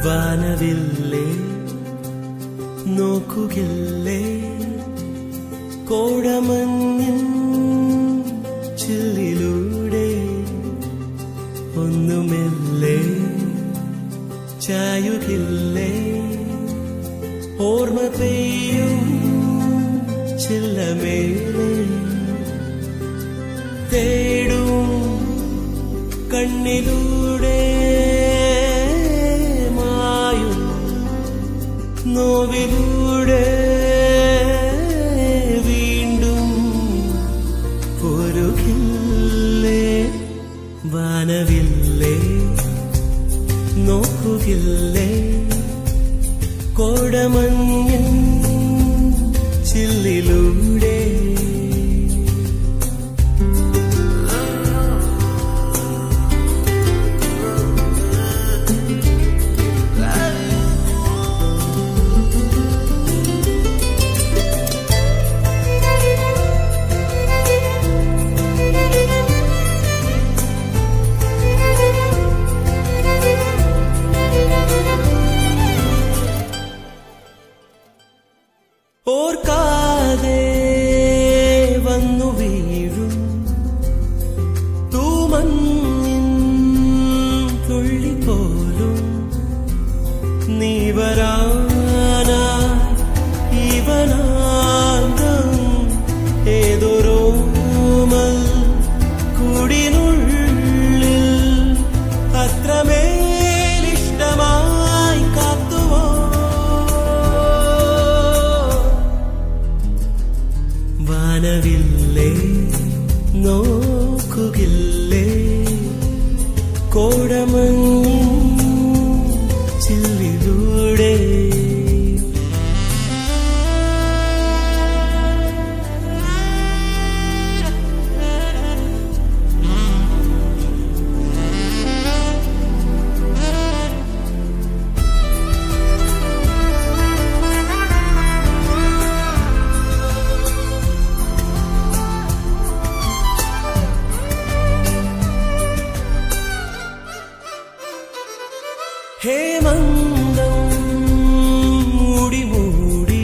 വാനവില്ലേ നോക്കുകില്ലേ കോടമഞ്ഞിൻ ചില്ലിലൂടെ ഒന്നുമില്ലേ ചായുകില്ലേ ഓർമ്മ പെയ്യും ചില്ലമേലെ തേടും കണ്ണിലൂടെ മായും നോവിലൂടെ വീണ്ടും പൊരുകില്ലേ വാനവില്ലേ നോക്കുകില്ലേ കോടമഞ്ഞിൻ ചില്ലിലൂടെ ഓർക്കാതെ വന്നു വീഴും തൂമഞ്ഞിൻ തുള്ളി പോലും നീ വരാനാ ഇവനാന്തം ഏതൊരോമൽ കുടിനുള്ളിൽ അത്രമേലിഷ്ടമായി കാത്തുവോ വാനവില്ലേ നോക്കുകില്ലേ കോടമഞ്ഞിൻ ചില്ലിലൂടെ ഹേമന്തം മൂടി മൂടി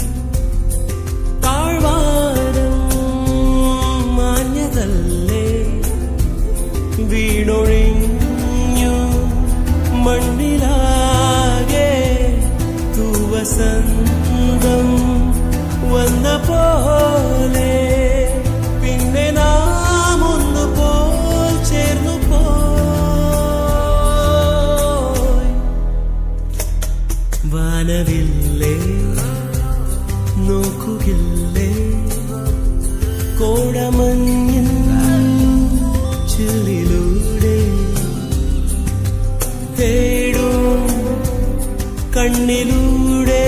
താഴ്വാരം മാഞ്ഞതല്ലേ വീണൊഴിഞ്ഞു മണ്ണിലാകെ തൂവസന്തം വന്ന പോലെ പിന്നെ നാം ഒന്ന് പോൽ ചേർന്നു പോയി വാനവില്ലേ നോക്കുകില്ലേ കോടമഞ്ഞിൻ ചില്ലിലൂടെ തേടും കണ്ണിലൂടെ